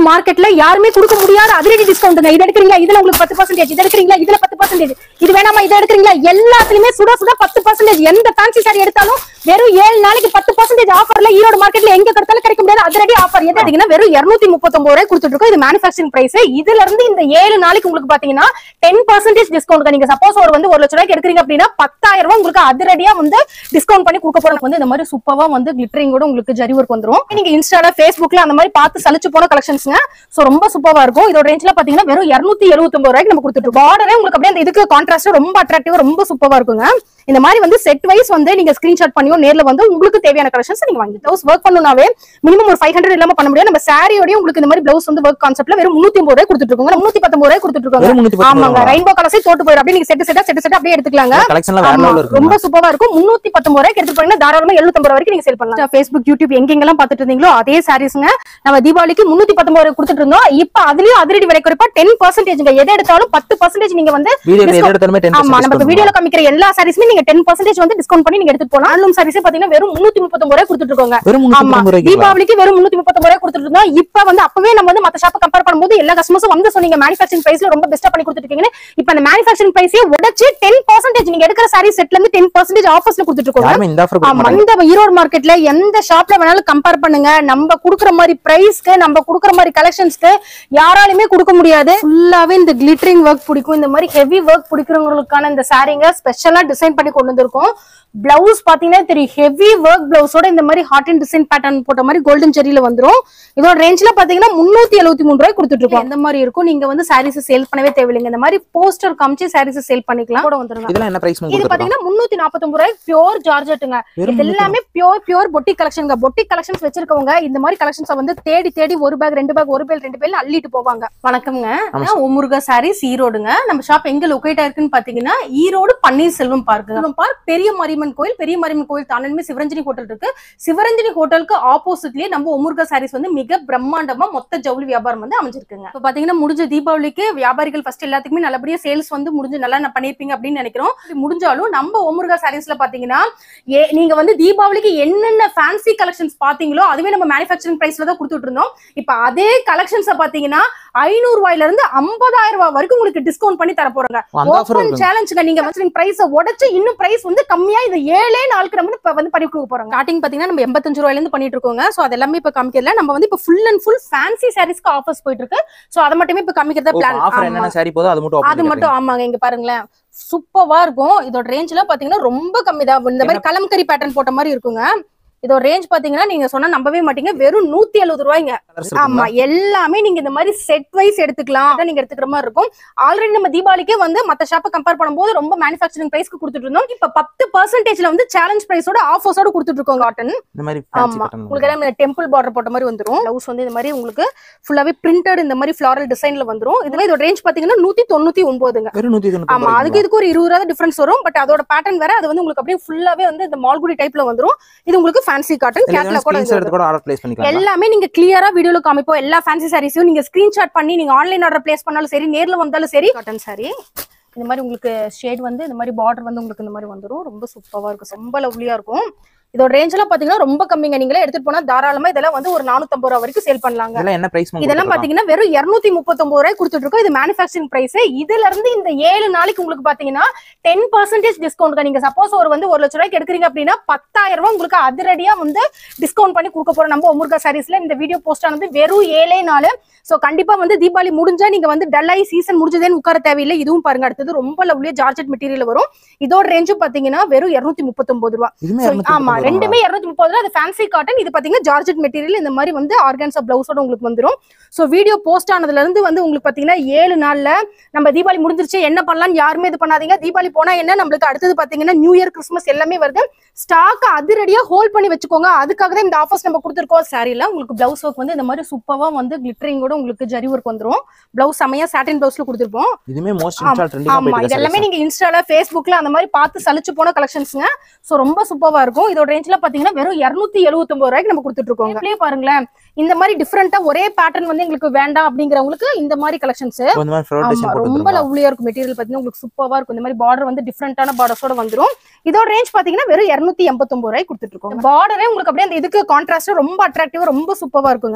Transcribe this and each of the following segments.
மார்க்கெட்ல யாருமே கொடுக்க முடியாத அதிரடி டிஸ்கவுண்ட்ங்க இது எடுக்கிறீங்களா இதுல உங்களுக்கு பத்து பர்சன்டேஜ் இது எடுக்கிறீங்களா இதுல பத்து பர்சன்டேஜ் இது வேணாமா இது எடுக்கிறீங்களா எல்லாத்துலயுமே சுட சுட பத்து பர்சன்டேஜ் எந்த ஃபேன்சி சாரி எடுத்தாலும் வெறும் ஏழு நாளைக்கு பத்து பர்சன்டேஜ் ஆஃபர்ல ஈரோடு மார்க்கெட்ல எங்க கிடைத்தாலும் கிடைக்க முடியாது அதிரடி ஆஃபர் எது எடுத்தீங்கன்னா வெறும் இருநூத்தி முப்பத்தொன்பது ரூபாய் கொடுத்துட்டு இருக்கோம் இது மேனுஃபேக்சரிங் பிரைஸ் இதுல இருந்து இந்த ஏழு நாளைக்கு உங்களுக்கு பாத்தீங்கன்னா டென் பர்சன்டேஜ் டிஸ்கவுண்ட் நீங்க சப்போஸ் ஒரு வந்து ஒரு லட்ச ரூபாய்க்கு எடுக்கிறீங்க அப்படின்னா பத்தாயிரம் ரூபாய் உங்களுக்கு அதிரடியா வந்து டிஸ்கவுண்ட் பண்ணி கொடுக்க போறோம் வந்து இந்த மாதிரி சூப்பரா வந்து கிளிட்டரிங்கோட உங்களுக்கு ஜரி ஒர்க் வந்துரும் நீங்க இன்ஸ்டால ஃபேஸ்புக்ல அந்த மாதிரி பார்த்து சலிச்சு போன கலெக்ஷன்ஸ்ங்க சோ ரொம்ப சூப்பரா இருக்கும் இதோட ரேஞ்ச்ல பாத்தீங்கன்னா வெறும் இருநூத்தி எழுபத்தொன்பது ரூபாய்க்கு நம்ம கொடுத்துட்டு பார்டரே உங்களுக்கு அப்படியே அந்த இதுக்கு கான்ட்ராஸ்ட் ரொம்ப அட்ராக்டிவா ரொம்ப சூப்பரா இருக்குங்க இந்த மாதிரி வந்து செட் வைஸ் வந்து நீங்க ஸ்கிரீன்ஷாட் பண்ணியோ நேர்ல வந்து உங்களுக்கு தேவையான கலெக்ஷன்ஸ் நீங்க வாங்கி பிளவுஸ் ஒர்க் பண்ணணும்னாவே மினிமம் ஒரு ஃபைவ் ஹண்ட்ரட் இல்லாம பண்ண முடியாது நம்ம சாரியோடய உங்களுக்கு இந்த மாதிரி பிளவுஸ் வந்து ஒர்க் கான்செப்ட்ல வெறும் முன்னூத்தி ஐம்பது ரூபாய் கொடுத்துட்டு இருக்கோங்க முன்னூத்தி பத்தொன்பது ரூபாய் கொடுத்துட்டு வெறும் இருக்கோங்க முன்னூத்தி பத்து ஆமாங்க ரூபா. ரெயின்போ கலர்ஸே தோட்டு போயிடும் அப்படியே நீங்க செட் செட்டா செட் செட்டா அப்படியே எடுத்துக்கலாங்க கலெக்ஷன்லாம் வேற ஆமா, லெவல்ல இருக்கு ரொம்ப சூப்பரா இருக்கும் முன்னூத்தி பத்தொன்பது ரூபாய்க்கு எடுத்து போனீங்கன்னா தாராளமா எழுநூத்தம்பது வரைக்கும் நீங்க சேல் பண்ணலாம் ஃபேஸ்புக் யூடியூப் எங்கெங்கெல்லாம் பார்த்துட்டு இருந்தீங்களோ அதே சாரீஸ்ங்க நம்ம தீபாவளிக்கு முன்னூத்தி பத்தொன்பது ரூபாய் கொடுத்துட்டு இருந்தோம் இப்ப அதுலயும் அதிரடி விலை குறைப்பா டென் பர்சன்டேஜ் எதை எடுத்தாலும் பத்து பர்சன்டேஜ் நீங்க வந்து வீடியோ discount- எது எடுத்தாலுமே டென் ஆமா நம்ம வீடியோல காமிக்கிற எல்லா சாரீஸ்மே நீங்க டென் பர்சன்டேஜ் வந்து டிஸ்கவுண்ட் பண்ணி நீங்க எடுத்துட்டு போலாம் ஆன்லைன் சாரீஸ் பாத்தீங்கன்னா வெறும் முன்னூத்தி முப்பத்தொன்பது ரூபாய் கொடுத்துட்டு இருக்கோங்க வெறும் முன்னூத்தி ஆமா பத்தொன்பது ரூபாய்க்கு தீபாவளிக்கு வெறும் முன்னூத்தி முப்பத்தொன்பது ரூபாய் கொடுத்துட்டு இருந்தோம் இப்ப வந்து அப்பவே நம்ம வந்து மத்த ஷாப்பை கம்பேர் பண்ணும்போது எல்லா கஸ்டமர்ஸும் வந்து சொன்னீங்க மேனுஃபேக்சரிங் பிரைஸ்ல ரொம்ப பெஸ்டா பண்ணி கொடுத்துட்டு இருக்கீங்கன்னு இப்ப அந்த மேனுஃபேக்சரிங் பிரைஸே உடைச்சு டென் பர்சன்டேஜ் நீங்க எடுக்கிற சாரி செட்ல இருந்து டென் பர்சன்டேஜ் ஆஃபர்ஸ்ல கொடுத்துட்டு இருக்கோங்க யாருமே இந்த ஆஃபர் ஆமா இந்த ஈரோடு மார்க்கெட்ல எந்த ஷாப்ல வேணாலும் கம்பேர் பண்ணுங்க நம்ம குடுக்குற மாதிரி பிரைஸ்க்கு நம்ம குடுக்குற மாதிரி கலெக்ஷன்ஸ்க்கு யாராலுமே கொடுக்க முடியாது ஃபுல்லாவே இந்த கிளிட்டரிங் ஒர்க் பிடிக்கும் இந்த மாதிரி ஹெவி ஒர்க் பிடிக்கிறவங்களுக்கான இந்த சாரீங்க ஸ்பெஷலா டிசைன் பண்ணி கொண்டு வந்திருக்கோம் பிளவுஸ் பாத்தீங்கன்னா தெரியும் ஹெவி ஒர்க் பிளவுஸோட இந்த மாதிரி ஹாட் அண்ட் டிசைன் பேட்டர்ன் போட்ட மாதிரி கோல்டன் ஜெரியில வந்துரும் இதோட ரேஞ்ச்ல பாத்தீங்கன்னா முன்னூத்தி எழுபத்தி மூணு ரூபாய் கொடுத்துட்டு இருக்கோம் இந்த மாதிரி இருக்கும் நீங்க வந்து சாரீஸ் சேல் பண்ணவே தேவையில்லைங்க இந்த மாதிரி போஸ்டர் காமிச்சு சாரீஸ் சேல் பண்ணிக்கலாம் கூட வந்துருங்க இதெல்லாம் என்ன பிரைஸ் இது கொடுத்துருக்கோம் பாத்தீங்கன்னா முன்னூத்தி நாற்பத்தொன்பது ரூபாய் பியோர் ஜார்ஜெட்டுங்க வெறும் இது எல்லாமே pure pure boutique collection boutique collections வச்சிருக்கவங்க இந்த மாதிரி கலெக்ஷன்ஸ் வந்து தேடி தேடி ஒரு பேக் ரெண்டு பேக் ஒரு பேல் ரெண்டு பேல் அள்ளிட்டு போவாங்க வணக்கம்ங்க நான் உமுருகா சாரீஸ் ஈரோடுங்க நம்ம ஷாப் எங்க லொகேட் ஆயிருக்குன்னு பாத்தீங்கன்னா ஈரோடு பன்னீர்செல்வம் பார்க் செல்வம் பார்க் பெரிய மாரியம்மன் கோயில் பெரிய மாரியம்மன் கோயில் தானமே சிவரஞ்சனி ஹோட்டல் இருக்கு சிவரஞ்சனி ஹோட்டலுக்கு ஆப்போசிட்லயே நம்ம உமுருகா சாரீஸ் வந்து மிக பிரம்மாண்டமா மொத்த ஜவுளி வியாபாரம் வந்து அமைஞ்சிருக்குங்க இப்போ பாத்தீங்கன்னா முடிஞ்ச தீபாவளிக்கு வியாபாரிகள் ஃபர்ஸ்ட் எல்லாத்துக்குமே நல்லபடியா சேல்ஸ் வந்து முடிஞ்சு நல்லா நான் பண்ணிருப்பீங்க அப்படின்னு நினைக்கிறோம் இது முடிஞ்சாலும் நம்ம ஒமுருகா சாரீஸ்ல பாத்தீங்கன்னா ஏ நீங்க வந்து தீபாவளிக்கு என்னென்ன ஃபேன்சி கலெக்ஷன்ஸ் பாத்தீங்களோ அதுவே நம்ம மேனுஃபேக்சரிங் பிரைஸ்ல தான் கொடுத்துட்டு இருந்தோம் இப்ப அதே கலெக்ஷன்ஸை பாத்தீங்கன்னா ஐநூறு ரூபாயில இருந்து ஐம்பதாயிரம் ரூபாய் வரைக்கும் உங்களுக்கு டிஸ்கவுண்ட் பண்ணி தர போறாங்க அந்த ஆஃபர் ஓப்பன் சேலஞ்சுங்க நீங்க வந்து பிரைஸ் உடைச்சு இன்னும் பிரைஸ் வந்து கம்மியா இது ஏழே நாளுக்கு நம்ம வந்து இப்ப வந்து பண்ணி கொடுக்க போறோம் ஸ்டார்டிங் பாத்தீங்கன்னா நம்ம எண்பத்தஞ்சு ரூபாயில இருந்து பண்ணிட்டு இருக்கோங்க சோ அது எல்லாமே இப்ப காமிக்கல நம்ம வந்து இப்ப ஃபுல் அண்ட் ஃபுல் ஃபேன்சி சாரீஸ்க்கு ஆஃபர்ஸ் போயிட்டு இருக்கு சோ அதை மட்டுமே இப்ப காமிக்கிறதா பிளான் ஆஃபர் என்னென்ன சாரி போதோ அது மட்டும் அது மட்டும் ஆமாங்க இங்க பாருங்களேன் சூப்பர்வா இருக்கும் இதோட ரேஞ்ச்ல பாத்தீங்கன்னா ரொம்ப கம்மி தான் இந்த மாதிரி கலம்கரி பேட்டர்ன் போட்ட மாதிரி இருக்குங்க இதோட ரேஞ்ச் பாத்தீங்கன்னா நீங்க சொன்னா நம்பவே மாட்டீங்க வெறும் நூத்தி எழுபது ரூபாய்ங்க ஆமா எல்லாமே நீங்க இந்த மாதிரி செட் வைஸ் எடுத்துக்கலாம் அதான் நீங்க எடுத்துக்கிற மாதிரி இருக்கும் ஆல்ரெடி நம்ம தீபாவளிக்கே வந்து மத்த ஷாப்பை கம்பேர் பண்ணும்போது ரொம்ப மேனுஃபேக்சரிங் பிரைஸ்க்கு கொடுத்துட்டு இருந்தோம் இப்ப பத்து பர்சன்டேஜ்ல வந்து சேலஞ்ச் பிரைஸோட ஆஃபர்ஸோட கொடுத்துட்டு இருக்கோம் காட்டன் இந்த மாதிரி ஆமா உங்களுக்கு எல்லாம் டெம்பிள் பார்டர் போட்ட மாதிரி வந்துரும் பிளவுஸ் வந்து இந்த மாதிரி உங்களுக்கு ஃபுல்லாவே பிரிண்டட் இந்த மாதிரி ஃபிளாரல் டிசைன்ல வந்துரும் இதுல இதோட ரேஞ்ச் பாத்தீங்கன்னா நூத்தி தொண்ணூத்தி ஒன்பதுங்க வெறும் நூத்தி தொண்ணூத்தி ஆமா அதுக்கு இதுக்கு ஒரு இருபது ரூபா டிஃபரன்ஸ் வரும் பட் அதோட பேட்டர்ன் வேற அது வந்து உங்களுக்கு அப்படியே ஃபுல்லாவே வந்து இந்த மால்குடி டைப்ல வந்துரும் இது உங்களுக்கு ஃபேன்சி காட்டன் கேட்ல கூட இது எடுத்து கூட ஆர்டர் பிளேஸ் பண்ணிக்கலாம் எல்லாமே நீங்க கிளியரா வீடியோல காமிப்போம் எல்லா ஃபேன்சி சாரீஸையும் நீங்க ஸ்கிரீன்ஷாட் பண்ணி நீங்க ஆன்லைன் ஆர்டர் பிளேஸ் பண்ணாலும் சரி நேர்ல வந்தாலும் சரி காட்டன் சாரி இந்த மாதிரி உங்களுக்கு ஷேட் வந்து இந்த மாதிரி பார்டர் வந்து உங்களுக்கு இந்த மாதிரி வந்துரும் ரொம்ப சூப்பரா இருக்கும் ரொம்ப லவ்லியா இருக்கும் இதோட ரேஞ்ச் எல்லாம் பாத்தீங்கன்னா ரொம்ப கம்மிங்க நீங்களே எடுத்துட்டு போனா தாராளமா இதெல்லாம் வந்து ஒரு நானூத்தம்பது ரூபா வரைக்கும் சேல் பண்ணலாங்க இதெல்லாம் என்ன பிரைஸ் இதெல்லாம் பாத்தீங்கன்னா வெறும் இருநூத்தி முப்பத்தொன்பது ரூபாய் கொடுத்துட்டு இருக்கோம் இது மேனுஃபேக்சரிங் பிரைஸ் இதுல இருந்து இந்த ஏழு நாளைக்கு உங்களுக்கு பாத்தீங்கன்னா டென் பர்சன்டேஜ் டிஸ்கவுண்ட் நீங்க சப்போஸ் ஒரு வந்து ஒரு லட்ச ரூபாய்க்கு எடுக்கிறீங்க அப்படின்னா பத்தாயிரம் ரூபாய் உங்களுக்கு அதிரடியா வந்து டிஸ்கவுண்ட் பண்ணி கொடுக்க போறோம் நம்ம ஒமுர்கா சாரீஸ்ல இந்த வீடியோ போஸ்ட் ஆனது வெறும் ஏழே நாள் சோ கண்டிப்பா வந்து தீபாவளி முடிஞ்சா நீங்க வந்து டல்லாய் சீசன் முடிஞ்சதேன்னு உட்கார தேவையில்லை இதுவும் பாருங்க அடுத்தது ரொம்ப லவ்லியா ஜார்ஜெட் மெட்டீரியல் வரும் இதோட ரேஞ்சும் பாத்தீங்கன்னா வெறும் இருநூத்தி முப்பத்தொன்பது ரூபா இதுமே So, 239 ஆமா ரூபா. ரெண்டுமே இருநூத்தி முப்பது ரூபா அது ஃபேன்சி காட்டன் இது பாத்தீங்கன்னா ஜார்ஜெட் மெட்டீரியல் இந்த மாதிரி வந்து ஆர்கான்ஸா பிளவுஸோட உங்களுக்கு வந்துரும் சோ வீடியோ போஸ்ட் ஆனதுல இருந்து வந்து உங்களுக்கு பாத்தீங்கன்னா ஏழு நாள்ல நம்ம தீபாவளி முடிஞ்சிருச்சு என்ன பண்ணலாம்னு யாருமே இது பண்ணாதீங்க தீபாவளி போனா என்ன நம்மளுக்கு அடுத்தது பாத்தீங்கன்னா நியூ இயர் கிறிஸ்மஸ் எல்லாமே வருது ஸ்டாக் அதிரடியா ஹோல்ட் பண்ணி வச்சுக்கோங்க அதுக்காக தான் இந்த ஆஃபர்ஸ் நம்ம கொடுத்துருக்கோம் சாரில உங்களுக்கு பிளவுஸ் ஒர்க் வந்து இந்த மாதிரி சூப்பரா வந்து கிளிட்டரிங்கோட உங்களுக்கு ஜரி ஒர்க் வந்துரும் பிளவுஸ் செமையா சாட்டின் பிளவுஸ்ல கொடுத்துருப்போம் இதுமே மோஸ்ட் ஆமா, இன்ஸ்டால் ட்ரெண்டிங்கா ஆமா போயிட்டு இது எல்லாமே நீங்க இன்ஸ்டால ஃபேஸ்புக்ல அந்த மாதிரி பார்த்து சலிச்சு போன கலெக்ஷன்ஸ்ங்க சோ ரொம்ப சூப்பரா இருக்கும் இதோட ரேஞ்ச்ல பாத்தீங்கன்னா வெறும் 279 எழுபத்தொன்பது ரூபாய்க்கு நம்ம கொடுத்துட்டு இருக்கோம் இதுலயே பாருங்களேன் இந்த மாதிரி டிஃப்ரெண்டா ஒரே பேட்டர்ன் வந்து எங்களுக்கு வேண்டாம் அப்படிங்கிறவங்களுக்கு இந்த மாதிரி கலெக்ஷன்ஸ் இந்த மாதிரி ஃப்ளவர் ஆமா டிசைன் ரொம்ப போட்டு லவ்லியா இருக்கும் மெட்டீரியல் பாத்தீங்கன்னா உங்களுக்கு சூப்பரா இருக்கும் இந்த மாதிரி பார்டர் வந்து டிஃப்ரெண்டான பார்டர்ஸோட வந்துரும் இதோட ரேஞ்ச் பாத்தீங்கன்னா வெறும் 289 எண்பத்தொன்பது ரூபாய் கொடுத்துட்டு இருக்கோம் பார்டரே உங்களுக்கு அப்படியே அந்த இதுக்கு கான்ட்ராஸ்ட் ரொம்ப அட்ராக்டிவா ரொம்ப சூப்பரா இருக்குங்க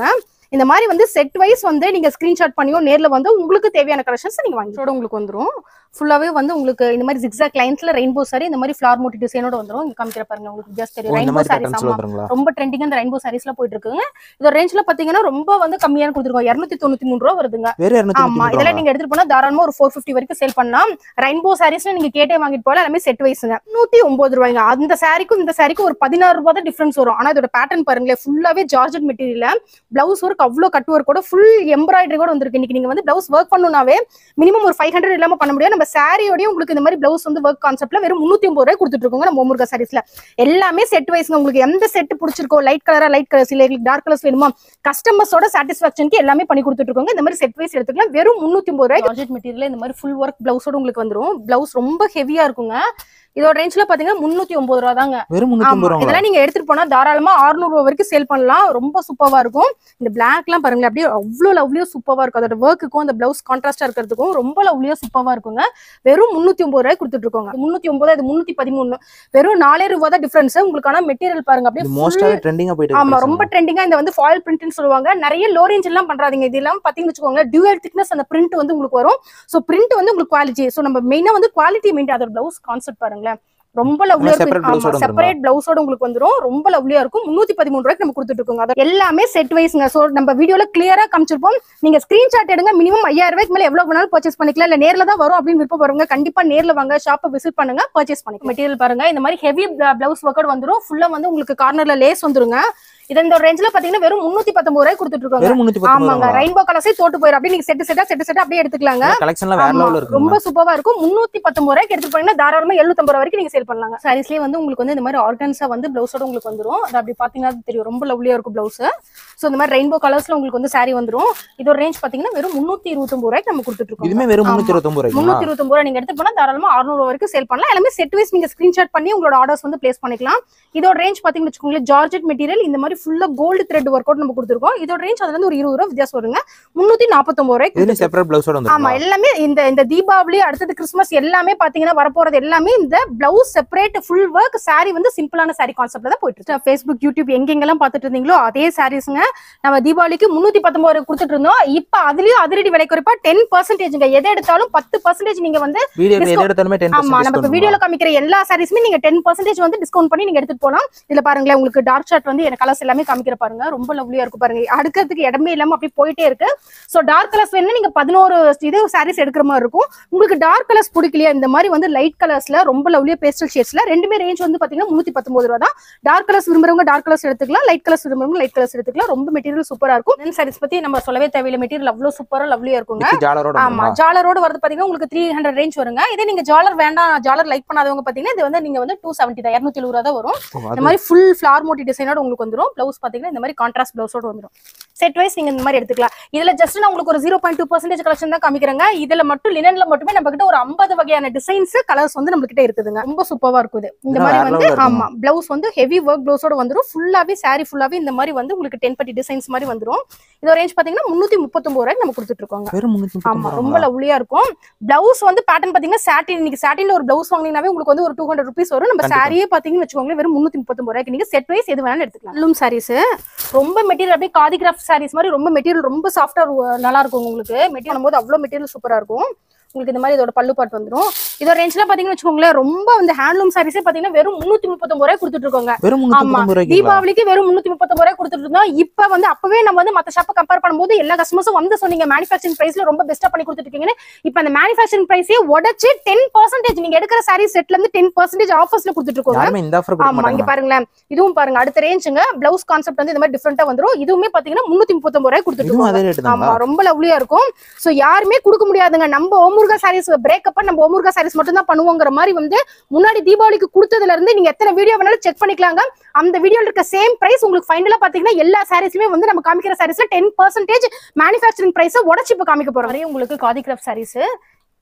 இந்த மாதிரி வந்து செட் வைஸ் வந்து நீங்க ஸ்கிரீன்ஷாட் பண்ணியோ நேர்ல வந்து உங்களுக்கு தேவையான கலெக்ஷன்ஸ் நீங்க வாங்கி இதோட உங்களுக்கு வந்துரும் ஃபுல்லாவே வந்து உங்களுக்கு இந்த மாதிரி ஜிக்ஸாக் லைன்ஸ்ல ரெயின்போ சாரி இந்த மாதிரி ஃபிளார் மோட்டி டிசைனோட வந்துரும் இங்க காமிக்கிற பாருங்க உங்களுக்கு ஜஸ்ட் தெரியும் இந்த ரெயின்போ மாதிரி சாரீஸ் பேட்டர்ன்ஸ்ல ஆமா வந்துருங்களா ரொம்ப ட்ரெண்டிங் அந்த ரெயின்போ சாரீஸ்ல போயிட்டு இருக்குங்க இதோட ரேஞ்ச்ல பாத்தீங்கன்னா ரொம்ப வந்து கம்மியான கொடுத்துருக்கோம் இருநூத்தி தொண்ணூத்தி மூணு ரூபா வருதுங்க வேற ஆமா இதெல்லாம் நீங்க எடுத்துட்டு போனா தாராளமா ஒரு ஃபோர் ஃபிஃப்டி வரைக்கும் சேல் பண்ணலாம் ரெயின்போ சாரீஸ்ல நீங்க கேட்டே வாங்கிட்டு போல எல்லாமே செட் வைஸுங்க நூத்தி ஒன்பது ரூபாய்ங்க அந்த சாரிக்கும் இந்த சாரிக்கும் ஒரு பதினாறு ரூபாய் தான் டிஃபரன்ஸ் வரும் ஆனா இதோட பேட்டர்ன் பாருங்களேன் ஃபுல்லாவே ஜார்ஜெட் மெட்டீரியல் பிளவுஸ் ஒர்க் அவ்வளோ கட் ஒர்க் கூட ஃபுல் எம்ப்ராய்டரி கூட வந்திருக்கு இன்னைக்கு நீங்க வந்து பிளவுஸ் ஒர்க் பண்ணணும்னாவே மினிமம் ஒரு ஃபைவ் ஹண்ட்ரட் இல்லாம பண்ண முடியாது நம்ம சாரியோடய உங்களுக்கு இந்த மாதிரி பிளவுஸ் வந்து ஒர்க் கான்செப்ட்ல வெறும் முன்னூத்தி ஒன்பது ரூபாய் கொடுத்துட்டு இருக்கோங்க நம்ம ஓமுருகா சாரீஸ்ல எல்லாமே செட் வைஸ்ங்க உங்களுக்கு எந்த செட் பிடிச்சிருக்கோ லைட் கலரா லைட் கலர்ஸ் இல்ல டார்க் கலர்ஸ் வேணுமா கஸ்டமர்ஸோட சாட்டிஸ்பாக்சனுக்கு எல்லாமே பண்ணி கொடுத்துட்டு இருக்கோங்க இந்த மாதிரி செட் வைஸ் எடுத்துக்கலாம் வெறும் முன்னூத்தி ஒன்பது ரூபாய் ஜார்ஜெட் மெட்டீரியல் இந்த மாதிரி ஃபுல் ஒர்க் பிளவுஸோட உங்களுக்கு வந்துரும் பிளவுஸ் ரொம்ப ஹெவியா இருக்குங்க இதோட ரேஞ்ச்ல பாத்தீங்கன்னா முன்னூத்தி ஒன்பது ரூபா தாங்க வெறும் முன்னூத்தி ஆமா ஐம்பது ரூபாங்களா இதெல்லாம் நீங்க எடுத்துட்டு போனா தாராளமா 600 ரூபா வரைக்கும் சேல் பண்ணலாம் ரொம்ப சூப்பரா இருக்கும் இந்த பிளாக் எல்லாம் பாருங்களேன் அப்படியே அவ்வளவு லவ்லியோ சூப்பரா இருக்கும் அதோட ஒர்க்குக்கும் அந்த பிளவுஸ் கான்ட்ராஸ்டா இருக்கிறதுக்கும் ரொம்ப லவ்லியோ சூப்பரா இருக்குங்க வெறும் முன்னூத்தி ஒன்பது ரூபாய் கொடுத்துட்டு இருக்கோங்க முன்னூத்தி ஒன்பது அது முன்னூத்தி பதிமூணு வெறும் நாலே ரூபா தான் டிஃபரன்ஸ் உங்களுக்கான மெட்டீரியல் பாருங்க அப்படியே இது full- மோஸ்டாவே ட்ரெண்டிங்கா போயிட்டு ஆமா இருக்கு ரொம்ப ட்ரெண்டிங்கா இந்த வந்து ஃபாயில் பிரிண்ட்னு சொல்லுவாங்க நிறைய லோ ரேஞ்ச் எல்லாம் பண்றாதீங்க இது எல்லாம் பாத்தீங்கன்னு வச்சுக்கோங்க டியூவல் திக்னஸ் அந்த பிரிண்ட் வந்து உங்களுக்கு வரும் சோ பிரிண்ட் வந்து உங்களுக்கு குவாலிட்டி சோ நம்ம மெயினா வந்து குவாலிட்டி மெயின்டைன் அதோட பிளவுஸ் கான்செப்ட் பாருங்களேன் ரொம்ப லவ்லியா separate இருக்கும் blouse ஓட செப்பரேட் பிளவுஸோட உங்களுக்கு வந்துரும் ரொம்ப லவ்லியா இருக்கும் முன்னூத்தி பதிமூணு ரூபாய்க்கு நம்ம கொடுத்துட்டு இருக்கோங்க அது எல்லாமே செட் வைஸ்ங்க சோ நம்ம வீடியோல கிளியரா காமிச்சிருப்போம் நீங்க ஸ்கிரீன்ஷாட் எடுங்க மினிமம் ஐயாயிரம் ரூபாய்க்கு மேல எவ்வளவு வேணாலும் பர்ச்சேஸ் பண்ணிக்கலாம் இல்ல நேர்ல தான் வரும் அப்படின்னு விருப்பம் வருங்க கண்டிப்பா நேர்ல வாங்க ஷாப்பை விசிட் பண்ணுங்க பர்ச்சேஸ் பண்ணிக்கலாம் மெட்டீரியல் பாருங்க இந்த மாதிரி ஹெவி பிளவுஸ் ஒர்க்கோட வந்துரும் ஃபுல்லா வந்து உங்களுக்கு கார்னர்ல லேஸ் வந்துருங்க இது இந்த ரேஞ்ச்ல பாத்தீங்கன்னா வெறும் முன்னூத்தி பத்தொன்பது ரூபாய் கொடுத்துட்டு இருக்காங்க வெறும் முன்னூத்தி பத்து ஆமாங்க ரெயின்போ கலர்ஸே தோட்டு போயிடும் அப்படியே நீங்க செட்டு செட்டா செட்டு செட்டா அப்படியே எடுத்துக்கலாங்க கலெக்ஷன்லாம் வேற ஆமா, லெவல்ல இருக்குங்க ரொம்ப சூப்பரா இருக்கும் முன்னூத்தி பத்தொன்பது ரூபாய்க்கு எடுத்துட்டு போனீங்கன்னா தாராளமா எழுநூத்தம்பது ரூபாய் வரைக்கும் நீங்க சேல் பண்ணலாங்க சாரீஸ்லயே வந்து உங்களுக்கு வந்து இந்த மாதிரி ஆர்கன்ஸா வந்து பிளவுஸோட உங்களுக்கு வந்துரும் அது அப்படி பாத்தீங்கன்னா தெரியும் ரொம்ப லவ்லியா இருக்கும் பிளவுஸ் சோ இந்த மாதிரி ரெயின்போ கலர்ஸ்ல உங்களுக்கு வந்து saree வந்துரும் இதோட ரேஞ்ச் பாத்தீங்கன்னா வெறும் முன்னூத்தி இருபத்தொன்பது ரூபாய்க்கு நம்ம கொடுத்துட்டு இருக்கோம் இதுமே வெறும் முன்னூத்தி இருபத்தி ஒன்பது ரூபாய்ங்களா முன்னூத்தி இருபத்தொன்பது ரூபாய் நீங்க எடுத்து போனா தாராளமா அறுநூறு ரூபாய் வரைக்கும் சேல் பண்ணலாம் எல்லாமே செட் வைஸ் நீங்க ஸ்கிரீன்ஷாட் பண்ணி உங்களோட ஆர்டர்ஸ் வந்து பிளேஸ் பண்ணிக்கலாம் இதோட ரேஞ்ச் பாத்தீங்கன்னு வச்சுக்கோங்களேன் ஜார்ஜெட் மெட்டீரியல் இந்த மாதிரி ஃபுல்லா கோல்டு த்ரெட் ஒர்க் அவுட் நம்ம கொடுத்துருக்கோம் இதோட ரேஞ்ச் அதுல இருந்து ஒரு இருபது ரூபாய் வித்தியாசம் வருங்க முன்னூத்தி நாற்பத்தொன்பது ரூபாய்க்கு இதுல செப்பரேட் பிளவுஸோட ஆமா வந்துருங்களா எல்லாமே இந்த இந்த தீபாவளி அடுத்தது கிறிஸ்மஸ் எல்லாமே பாத்தீங்கன்னா வரப்போறது எல்லாமே இந்த blouse separate full work saree வந்து சிம்பிளான saree கான்செப்ட்ல தான் போயிட்டு இருக்கு ஃபேஸ்புக் யூடியூப் எங்கெங்கெல்லாம் பார்த்துட்டு இருந்தீங்களோ அதே சாரீஸ்ங்க நம்ம தீபாவளிக்கு முன்னூத்தி பத்தொன்பது ரூபாய் கொடுத்துட்டு இருந்தோம் இப்ப அதுலயும் அதிரடி விலை குறைப்பா டென் பர்சன்டேஜ்ங்க எதை எடுத்தாலும் பத்து பர்சன்டேஜ் நீங்க வந்து வீடியோ Discount. எது எடுத்தாலுமே டென் ஆமா நம்ம இப்ப வீடியோல காமிக்கிற எல்லா சாரீஸுமே நீங்க டென் பர்சன்டேஜ் வந்து டிஸ்கவுண்ட் பண்ணி நீங்க எடுத்துட்டு போலாம் இதுல பாருங்களேன் உங்களுக்கு டார்க் ஷார்ட் வந்து எனக்கு கலர்ஸ் எல்லாமே காமிக்கிற பாருங்க ரொம்ப லவ்லியா இருக்கும் பாருங்க அடுக்கிறதுக்கு இடமே இல்லாம அப்படியே போயிட்டே இருக்கு சோ டார்க் கலர்ஸ் வேணும்னா நீங்க பதினோரு இது சாரீஸ் எடுக்கிற மாதிரி இருக்கும் உங்களுக்கு டார்க் கலர்ஸ் பிடிக்கலையா இந்த மாதிரி வந்து லைட் கலர்ஸ்ல ரொம்ப லவ்லியா பேஸ்டல் ஷேட்ஸ்ல ரெண்டுமே ரேஞ்ச் வந்து பாத்தீங்கன்னா முன்னூத்தி பத்தொன்பது ரூபா தான் டார்க் கலர்ஸ் விரும்புறவங்க டார்க் கலர்ஸ் எடுத்துக்கலாம் லைட் கலர்ஸ் விரும்புறவங்க லைட் கலர்ஸ் எடுத்துக்கலாம் ரொம்ப மெட்டீரியல் சூப்பரா இருக்கும் தென் சாரீஸ் பத்தி நம்ம சொல்லவே தேவையில்லை மெட்டீரியல் அவ்வளவு சூப்பரா லவ்லியா இருக்குங்க ஜாலரோட ஆமா வந்துருங்களா? ஜாலரோட வரது பாத்தீங்கன்னா உங்களுக்கு த்ரீ ஹண்ட்ரட் ரேஞ்ச் வருங்க இதே நீங்க ஜாலர் வேண்டாம் ஜாலர் லைக் பண்ணாதவங்க பாத்தீங்கன்னா இது வந்து நீங்க வந்து டூ செவன்ட்டி தான் இரநூத்தி எழுபது ரூபா தான் வரும் ஓ, இந்த அது மாதிரி ஃபுல் ஃபிளார் மோட்டி டிசைனோட உங்களுக்கு வந்துரும் பிளவுஸ் பாத்தீங்கன்னா இந்த மாதிரி கான்ட்ராஸ்ட் பிளவுஸோட வந்துரும் செட் வைஸ் நீங்க இந்த மாதிரி எடுத்துக்கலாம் இதுல ஜஸ்ட் நான் உங்களுக்கு ஒரு zero point two percentage collection தான் காமிக்கிறேங்க இதுல மட்டும் லினன்ல மட்டுமே நம்ம கிட்ட ஒரு ஐம்பது வகையான டிசைன்ஸ் கலர்ஸ் வந்து நம்ம கிட்ட இருக்குதுங்க ரொம்ப சூப்பரா இருக்கும் இது இந்த இதெல்லாம் மாதிரி வேற வந்து level ல ஆமா பிளவுஸ் வந்து ஹெவி ஒர்க் பிளவுஸோட வந்துரும் ஃபுல்லாவே saree ஃபுல்லாவே இந்த மாதிரி வந்து உங்களுக்கு டென் பட்டி டிசைன்ஸ் மாதிரி வந்துரும் இதோட ரேஞ்ச் பாத்தீங்கன்னா முன்னூத்தி முப்பத்தொன்பது ரூபாய்க்கு நம்ம கொடுத்துட்டு இருக்கோங்க வெறும் முன்னூத்தி ஆமா முப்பத்தி ரொம்ப லவ்லியா இருக்கும் பிளவுஸ் வந்து பேட்டர்ன் பாத்தீங்கன்னா சாட்டின் இன்னைக்கு சாட்டின்ல ஒரு பிளவுஸ் வாங்கினீங்கனாவே உங்களுக்கு வந்து ஒரு டூ ஹண்ட்ரட் ருபீஸ் வரும் நம்ம கண்டிப்பா. சாரியே பாத்தீங்கன்னு வச்சுக்கோங்களேன் வெறும் முன்னூத்தி முப்பத்தொன்பது ரூபாய்க்கு நீங்க செட் வைஸ் எது வேணாலும் எடுத்துக்கலாம் லூம் சாரீஸ் ரொம்ப மெட்டீரியல் அப்படியே காதி கிராஃப்ட் சாரீஸ் மாதிரி ரொம்ப மெட்டீரியல் ரொம்ப சாஃப்டா நல்லா இருக்கும் உங்களுக்கு மெட்டீரியல் போது அவ்வளவு மெட்டீரியல் சூப்பரா இருக்கும் உங்களுக்கு இந்த மாதிரி இதோட பல்லு பாட்டு வந்துரும் இதோட ரேஞ்ச்ல பாத்தீங்கன்னு வச்சுக்கோங்களேன் ரொம்ப வந்து ஹேண்ட்லூம் சாரீஸே பாத்தீங்கன்னா வெறும் முன்னூத்தி முப்பத்தொன்பது ரூபாய் கொடுத்துட்டு இருக்கோங்க வெறும் முன்னூத்தி ஆமா. முப்பத்தி ரூபாய்க்கு தீபாவளிக்கு வெறும் முன்னூத்தி முப்பத்தொன்பது ரூபாய் கொடுத்துட்டு இருந்தோம் இப்ப வந்து அப்பவே நம்ம வந்து மத்த ஷாப்பை கம்பேர் பண்ணும்போது எல்லா கஸ்டமர்ஸும் வந்து சொன்னீங்க மேனுஃபேக்சரிங் பிரைஸ்ல ரொம்ப பெஸ்டா பண்ணி கொடுத்துட்டு இருக்கீங்கன்னு இப்ப அந்த மேனுஃபேக்சரிங் பிரைஸே உடச்சு டென் பர்சன்டேஜ் நீங்க எடுக்கிற சாரீ செட்ல இருந்து டென் பர்சன்டேஜ் ஆஃபர்ஸ்ல கொடுத்துட்டு இருக்கோங்க யாருமே இந்த ஆஃபர் கொடுக்க ஆமா இங்க மாட்டாங்க பாருங்களேன் இதுவும் பாருங்க அடுத்த ரேஞ்சுங்க பிளவுஸ் கான்செப்ட் வந்து இந்த மாதிரி டிஃப்ரெண்டா வந்துரும் இதுவுமே பாத்தீங்கன்னா முன்னூத்தி முப்பத்தொன்பது ரூபாய் கொடுத்துட்டு இதுவும் இருக்கோம் அதே ரேட் ஆமா தாங்களா ரொம்ப லவ்லியா இருக்கும் சோ யாருமே கொடுக்க முடியாதுங்க நம்ம ஓமுருகா சாரீஸ் பிரேக்கப் நம்ம ஓமுருகா சாரீஸ் மட்டும் தான் பண்ணுவோங்கிற மாதிரி வந்து முன்னாடி தீபாவளிக்கு கொடுத்ததுல இருந்து நீங்க எத்தனை வீடியோ வேணாலும் செக் பண்ணிக்கலாங்க அந்த வீடியோல இருக்க சேம் பிரைஸ் உங்களுக்கு ஃபைனலா பாத்தீங்கன்னா எல்லா சாரீஸுமே வந்து நம்ம காமிக்கிற சாரீஸ்ல டென் பர்சன்டேஜ் மேனுஃபேக்சரிங் பிரைஸ் உடச்சு இப்ப காமிக்க போறோம் நிறைய உங்களுக்கு காதி கிராஃப்ட் சாரீஸ்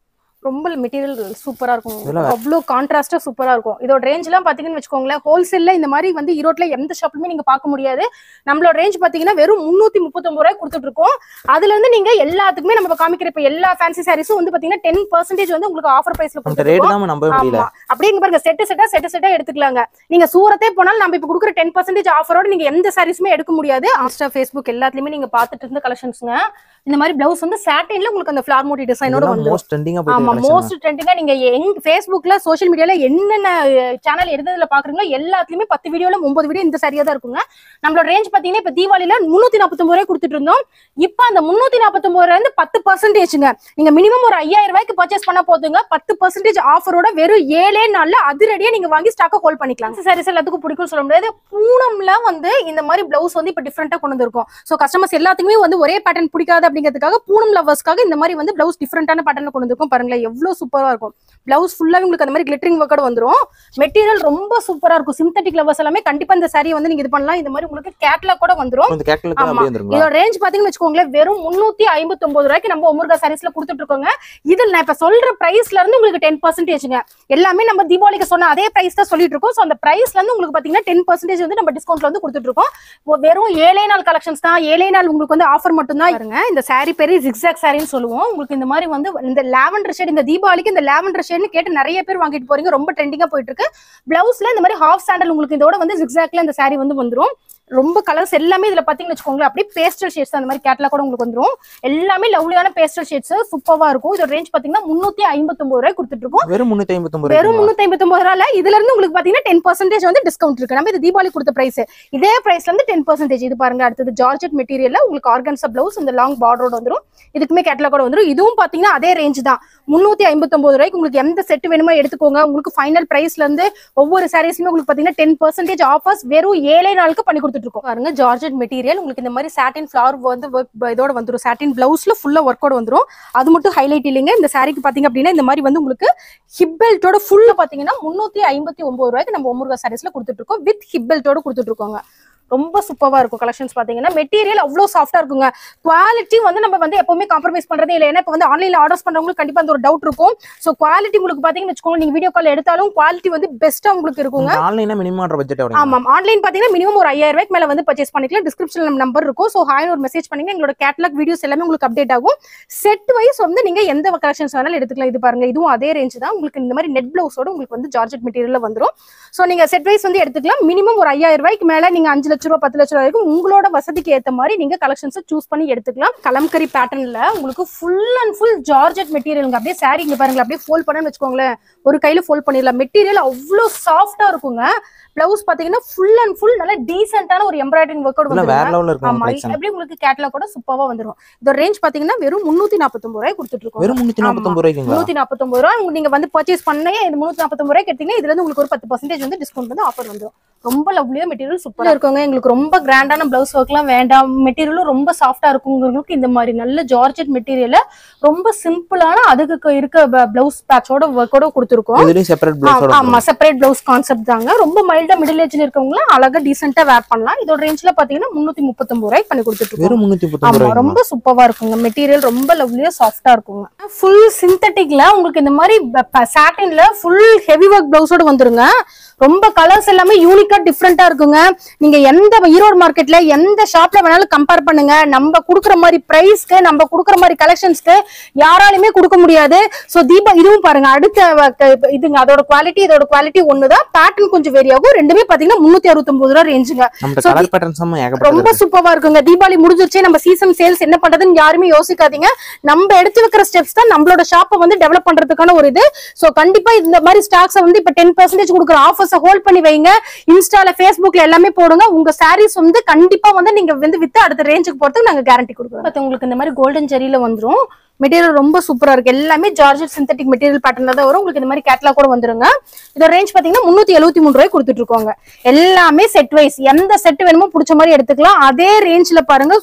ரொம்ப மெட்டீரியல் சூப்பரா இருக்கும் இதெல்லாம் அவ்வளோ கான்ட்ராஸ்டா சூப்பரா இருக்கும் இதோட ரேஞ்ச் எல்லாம் பாத்தீங்கன்னு வச்சுக்கோங்களேன் ஹோல்சேல்ல இந்த மாதிரி வந்து ஈரோட்ல எந்த ஷாப்லயுமே நீங்க பார்க்க முடியாது நம்மளோட ரேஞ்ச் பாத்தீங்கன்னா வெறும் முன்னூத்தி முப்பத்தொன்பது ரூபாய் கொடுத்துட்டு இருக்கோம் அதுல இருந்து நீங்க எல்லாத்துக்குமே நம்ம காமிக்கிற இப்ப எல்லா ஃபேன்சி சாரீஸும் வந்து பாத்தீங்கன்னா டென் பர்சன்டேஜ் வந்து உங்களுக்கு ஆஃபர் பிரைஸ்ல அந்த கொடுத்துட்டு ரேட் தான் நம்பவே முடியல ஆமா அப்படியே இங்க பாருங்க செட்டு செட்டா செட்டு செட்டா எடுத்துக்கலாங்க நீங்க சூரத்தே போனாலும் நம்ம இப்ப கொடுக்குற டென் பர்சன்டேஜ் ஆஃபரோட நீங்க எந்த சாரீஸுமே எடுக்க முடியாது இன்ஸ்டா ஃபேஸ்புக் எல்லாத்துலயுமே நீங்க பாத்துட்டு இருந்த கலெக்ஷன்ஸ்ங்க இந்த மாதிரி பிளவுஸ் வந்து சாட்டின்ல உங்களுக்கு அந்த ஃபிளார் மோட்டி டிசைனோட வந்து மோஸ்ட் ட்ரெண்டிங்கா ஆமா போயிட்டு மோஸ்ட் ட்ரெண்டிங்கா நீங்க எங்க ஃபேஸ்புக்ல சோஷியல் மீடியால என்னென்ன சேனல் எடுத்ததுல பாக்குறீங்களோ எல்லாத்துலயுமே பத்து வீடியோல ஒன்பது வீடியோ இந்த சரியா தான் இருக்குங்க நம்மளோட ரேஞ்ச் பாத்தீங்கன்னா இப்ப தீபாவளியில முன்னூத்தி நாற்பத்தொன்பது ரூபாய் கொடுத்துட்டு இருந்தோம் இப்ப அந்த முன்னூத்தி நாற்பத்தொன்பது ரூபாய் இருந்து பத்து பர்சன்டேஜ்ங்க நீங்க மினிமம் ஒரு ஐயாயிரம் ரூபாய்க்கு பர்ச்சேஸ் பண்ண போதுங்க பத்து பர்சன்டேஜ் ஆஃபரோட வெறும் ஏழே நாள்ல அதிரடியா நீங்க வாங்கி ஸ்டாக்க ஹோல்ட் பண்ணிக்கலாம் சாரீஸ் எல்லாத்துக்கும் பிடிக்கும் சொல்ல முடியாது பூனம்ல வந்து இந்த மாதிரி பிளவுஸ் வந்து இப்ப டிஃப்ரெண்டா கொண்டு வந்திருக்கும் சோ கஸ்டமர்ஸ் எல்லாத்துக்குமே வந்து ஒரே பேட்டர்ன் பிடிக்காது அப்படிங்கிறதுக்காக பூனம் லவர்ஸ்க்காக இந்த மாதிரி வந்து பிளவுஸ் டிஃப்ரெண்டான பேட்டர்ல கொண்டு வந்திருக்கும் பாருங்களேன் எவ்வளவு சூப்பரா இருக்கும் பிளவுஸ் ஃபுல்லாவே உங்களுக்கு அந்த மாதிரி கிளிட்டரிங் ஒர்க்கோட வந்துரும் மெட்டீரியல் ரொம்ப சூப்பரா இருக்கும் சிந்தட்டிக் லவர்ஸ் எல்லாமே கண்டிப்பா இந்த saree வந்து நீங்க இது பண்ணலாம் இந்த மாதிரி உங்களுக்கு கேட்லாக் கூட வந்துரும் இந்த கேட்டலுக்கு ஆமா. அப்படியே வந்துருங்களா இதோட ரேஞ்ச் பாத்தீங்கன்னு வச்சுக்கோங்களேன் வெறும் முன்னூத்தி ஐம்பத்தி ஒன்பது ரூபாய்க்கு நம்ம ஒமுருகா சாரீஸ்ல கொடுத்துட்டு இருக்கோங்க இதில் நான் இப்ப சொல்ற பிரைஸ்ல இருந்து உங்களுக்கு டென் பர்சன்டேஜ்ங்க எல்லாமே நம்ம தீபாவளிக்கு சொன்ன அதே பிரைஸ் தான் சொல்லிட்டு இருக்கோம் ஸோ அந்த பிரைஸ்ல இருந்து உங்களுக்கு பாத்தீங்கன்னா டென் பர்சன்டேஜ் வந்து நம்ம டிஸ்கவுண்ட்ல வந்து கொடுத்துட்டு இருக்கோம் ஒ- வெறும் ஏழே நாள் கலெக்ஷன்ஸ் தான் ஏழே நாள் உங்களுக்கு வந்து ஆஃபர் மட்டும் தான் இருங்க இந்த saree பேரு ஜிக்ஸாக் சாரின்னு சொல்லுவோம் உங்களுக்கு இந்த மாதிரி வந்து இந்த லாவெண்டர் ஷேட் இந்த தீபாவளிக்கு இந்த லாவெண்டர் ஷேட்னு கேட்டு நிறைய பேர் வாங்கிட்டு போறீங்க ரொம்ப ட்ரெண்டிங்கா போயிட்டு இருக்கு பிளவுஸ்ல இந்த மாதிரி ஹாஃப் சாண்டல் உங்களுக்கு இதோட வந்து ஜிக்ஸாக்ல இந்த saree வந்து வந்துரும் ரொம்ப கலர்ஸ் எல்லாமே இதுல பாத்தீங்கன்னு வச்சுக்கோங்களேன் அப்படியே பேஸ்டல் ஷேட்ஸ் அந்த மாதிரி கேட்லாக் கூட உங்களுக்கு வந்துரும் எல்லாமே லவ்லியான பேஸ்டல் ஷேட்ஸ் சூப்பரா இருக்கும் இதோட ரேஞ்ச் பாத்தீங்கன்னா முன்னூத்தி ஐம்பத்தொன்பது ரூபாய் கொடுத்துட்டு இருக்கோம் வெறும் முன்னூத்தி ஐம்பத்தி ஒன்பது வெறும் முன்னூத்தி ஐம்பத்தி ஒன்பது ரூபாய் இதுல இருந்து உங்களுக்கு பாத்தீங்கன்னா டென் பர்சன்டேஜ் வந்து டிஸ்கவுண்ட் இருக்கு நம்ம இது தீபாவளி கொடுத்த பிரைஸ் இதே பிரைஸ்ல இருந்து டென் பர்சன்டேஜ் இது பாருங்க அடுத்தது ஜார்ஜெட் மெட்டீரியல்ல உங்களுக்கு ஆர்கன்ஸா பிளவுஸ் இந்த லாங் பார்டரோட வந்துரும் இதுக்குமே கேட்டலாக் வந்துரும் இதுவும் பாத்தீங்கன்னா அதே ரேஞ்ச் தான் முன்னூத்தி ஐம்பத்தி ஒன்பது ரூபாய்க்கு உங்களுக்கு எந்த செட் வேணுமோ எடுத்துக்கோங்க உங்களுக்கு ஃபைனல் பிரைஸ்ல இருந்து ஒவ்வொரு சாரீஸுமே உங்களுக்கு பாத்தீங்கன்னா டென் பர்சன்டேஜ் ஆஃபர்ஸ் வெறும் ஏழே நாளுக்கு பண்ணி கொடுத்துட்டு இருக்கோம் பாருங்க ஜார்ஜெட் மெட்டீரியல் உங்களுக்கு இந்த மாதிரி சாட்டின் ஃபிளவர் வந்து work இதோட வந்துரும் சாட்டின் பிளவுஸ்ல ஃபுல்லா ஒர்க்கோட வந்துரும் அது மட்டும் ஹைலைட் இல்லைங்க இந்த சாரிக்கு பாத்தீங்க அப்படின்னா இந்த மாதிரி வந்து உங்களுக்கு ஹிப் பெல்ட்டோட ஃபுல்லா பாத்தீங்கன்னா முன்னூத்தி ஐம்பத்தி ஒன்பது ரூபாய்க்கு நம்ம ஒமுருகா சாரீஸ்ல கொடுத்துட்டு இருக்கோம் வித் ஹிப் பெல்ட்டோட கொடுத்துட்டு இருக்கோங்க ரொம்ப சூப்பரா இருக்கும் கலெக்ஷன்ஸ் பாத்தீங்கன்னா மெட்டீரியல் அவ்வளவு சாஃப்டா இருக்குங்க குவாலிட்டி வந்து நம்ம வந்து எப்பவுமே காம்ப்ரமைஸ் பண்றதே இல்லை ஏன்னா இப்போ வந்து ஆன்லைன்ல ஆர்டர்ஸ் பண்றவங்களுக்கு கண்டிப்பா அந்த ஒரு டவுட் இருக்கும் சோ குவாலிட்டி உங்களுக்கு பாத்தீங்கன்னு வச்சுக்கோங்க நீங்க வீடியோ கால் எடுத்தாலும் குவாலிட்டி வந்து பெஸ்ட்டா உங்களுக்கு இருக்குங்க ஆன்லைனா மினிமம் ஆர்டர் பட்ஜெட் எவ்வளவு ஆமாம் ஆன்லைன் பாத்தீங்கன்னா மினிமம் ஒரு ஐயாயிரம் ரூபாய்க்கு மேல வந்து பர்ச்சேஸ் பண்ணிக்கலாம் டிஸ்கிரிப்ஷன்ல நம்ம நம்பர் இருக்கும் ஸோ ஹாய்னு ஒரு மெசேஜ் பண்ணீங்க எங்களோட கேட்லாக் வீடியோஸ் எல்லாமே உங்களுக்கு அப்டேட் ஆகும் செட் வைஸ் வந்து நீங்க எந்த கலெக்ஷன்ஸ் வேணாலும் எடுத்துக்கலாம் இது பாருங்க இதுவும் அதே ரேஞ்ச் தான் உங்களுக்கு இந்த மாதிரி நெட் பிளவுஸோட உங்களுக்கு வந்து ஜார்ஜெட் மெட்டீரியல்ல வந்துரும் ஸோ நீங்க செட் வைஸ் வந்து எடுத்துக்கலாம் மினிமம் ஒரு ஐயாயிரம் ரூபாய்க்கு மேல நீங்க அஞ்சு லட்ச ரூபா பத்து லட்ச ரூபா வரைக்கும் உங்களோட வசதிக்கு ஏத்த மாதிரி நீங்க கலெக்ஷன்ஸ் சூஸ் பண்ணி எடுத்துக்கலாம் கலம்கரி பேட்டர்ன்ல உங்களுக்கு full and full georgette material அப்படியே saree இங்க பாருங்க அப்படியே ஃபோல்ட் பண்ணு வச்சுக்கோங்களேன் ஒரு கையில ஃபோல்ட் பண்ணிடலாம் மெட்டீரியல் அவ்வளோ சாஃப்டா இருக்குங்க பிளவுஸ் பாத்தீங்கன்னா ஃபுல் அண்ட் ஃபுல் நல்ல டீசென்டான ஒரு எம்ப்ராய்டரிங் ஒர்க் இல்ல வேற லெவல்ல இருக்கும் ஆமா கலெக்ஷன் எப்படி உங்களுக்கு கேட்லாக் கூட சூப்பரா வந்துரும் இதோட ரேஞ்ச் பாத்தீங்கன்னா வெறும் முன்னூத்தி நாற்பத்தொன்பது ரூபாய் கொடுத்துட்டு இருக்கோம் வெறும் முன்னூத்தி நாற்பத்தி ஒன்பது ரூபாய்க்குங்களா முன்னூத்தி நாற்பத்தொன்பது ரூபா உங்க- நீங்க வந்து பர்ச்சேஸ் பண்ணே இந்த முன்னூத்தி நாற்பத்தொன்பது ரூபாய்க்கு எடுத்தீங்கன்னா இதுல இருந்து உங்களுக்கு ஒரு பத்து பர்சன்டேஜ் வந்து டிஸ்கவுண்ட் வந்து ஆஃபர் வந்துரும் ரொம்ப லவ்லியா மெட்டீரியல் சூப்பரா இருக்குங்க எங்களுக்கு ரொம்ப கிராண்டான பிளவுஸ் ஒர்க்லாம் வேண்டாம் மெட்டீரியலும் ரொம்ப சாஃப்டா இருக்குங்கிறவங்களுக்கு இந்த மாதிரி நல்ல ஜார்ஜெட் மெட்டீரியல ரொம்ப சிம்பிளான அதுக்கு இருக்க பிளவுஸ் பேட்சோட ஒர்க்கோட கொடுத்துருக்கோம் இதுலயும் செப்பரேட் ஆ- பிளவுஸோட ஆமா செப்பரேட் பிளவுஸ் கான்செப்ட் தாங்க ரொம்ப மைல்டா மிடில் ஏஜ்ல இருக்கவங்க அழகா டீசென்ட்டா வேர் பண்ணலாம் இதோட ரேஞ்ச்ல பாத்தீங்கன்னா முன்னூத்தி முப்பத்தொன்பது ரூபாய்க்கு பண்ணி கொடுத்துட்டு இருக்கோம் வெறும் முன்னூத்தி முப்பத்தி ஒன்பது ஆமா ரூபாய்க்கு ரொம்ப சூப்பரா இருக்குங்க மெட்டீரியல் ரொம்ப லவ்லியா சாஃப்டா இருக்குங்க ஃபுல் சிந்தட்டிக்ல உங்களுக்கு இந்த மாதிரி சாட்டின்ல ஃபுல் ஹெவி ஒர்க் பிளவுஸோட வந்துருங்க ரொம்ப கலர்ஸ் எல்லாமே யூனிக்கா டிஃப்ரெண்டா இருக்குங்க நீங்க எந்த ஈரோடு மார்க்கெட்ல எந்த ஷாப்ல வேணாலும் கம்பேர் பண்ணுங்க நம்ம குடுக்குற மாதிரி பிரைஸ்க்கு நம்ம குடுக்குற மாதிரி கலெக்ஷன்ஸ்க்கு யாராலுமே கொடுக்க முடியாது சோ தீபா இதுவும் பாருங்க அடுத்த வ- க- இதுங்க அதோட குவாலிட்டி இதோட குவாலிட்டி ஒண்ணுதான் பேட்டர்ன் கொஞ்சம் வேரி ஆகும் ரெண்டுமே பாத்தீங்கன்னா முன்னூத்தி அறுபத்தொன்பது ரூபா ரேஞ்சுங்க நம்ம So, கலர் பேட்டர்ன்ஸ் ஏகப்பட்டது ரொம்ப இருக்கு. சூப்பரா இருக்குங்க தீபாவளி முடிஞ்சிருச்சு நம்ம சீசன் சேல்ஸ் என்ன பண்றதுன்னு யாருமே யோசிக்காதீங்க நம்ம எடுத்து வைக்கிற ஸ்டெப்ஸ் தான் நம்மளோட ஷாப்பை வந்து டெவலப் பண்றதுக்கான ஒரு இது சோ கண்டிப்பா இந்த மாதிரி ஸ்டாக்ஸை வந்து இப்ப டென் பர்சன்டேஜ் கொடுக்குற ஆஃபர்ஸை ஹோல்ட் பண்ணி வைங்க இன்ஸ்டால ஃபேஸ்புக்ல எல்லாமே போடுங்க உங்க சாரீஸ் வந்து கண்டிப்பா வந்து நீங்க வந்து வித்து அடுத்த ரேஞ்சுக்கு போறதுக்கு நாங்க கேரண்டி கொடுக்குறோம் பட் உங்களுக்கு இந்த மாதிரி கோல்டன் ஜெரியில வந்துரும் மெட்டீரியல் ரொம்ப சூப்பரா இருக்கு எல்லாமே ஜார்ஜெட் சிந்தட்டிக் மெட்டீரியல் பேட்டர்ல தான் வரும் உங்களுக்கு இந்த மாதிரி கேட்லாக் கூட வந்துருங்க இதோட ரேஞ்ச் பாத்தீங்கன்னா முன்னூத்தி எழுபத்தி மூணு ரூபாய் கொடுத்துட்டு இருக்கோங்க எல்லாமே செட் வைஸ் எந்த செட் வேணுமோ பிடிச்ச மாதிரி எடுத்துக்கலாம் அதே ரேஞ்ச்ல பாருங்க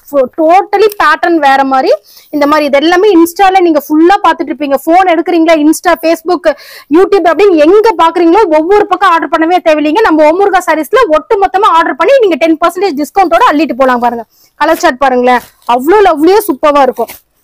டோட்டலி பேட்டர்ன் வேற மாதிரி இந்த மாதிரி இது எல்லாமே இன்ஸ்டால நீங்க ஃபுல்லா பாத்துட்டு இருப்பீங்க போன் எடுக்கிறீங்களா இன்ஸ்டா ஃபேஸ்புக் யூடியூப் அப்படின்னு எங்க பாக்குறீங்களோ ஒவ்வொரு பக்கம் ஆர்டர் பண்ணவே தேவையில்லைங்க நம்ம ஒமுருகா சாரீஸ்ல ஒட்டு மொத்தமா ஆர்டர் பண்ணி நீங்க டென் பர்சன்டேஜ் டிஸ்கவுண்டோட அள்ளிட்டு போலாம் பாருங்க கலர் சார்ட் பாருங்களேன் அவ்வளவு லவ்லியா சூப்பரா இருக்கும்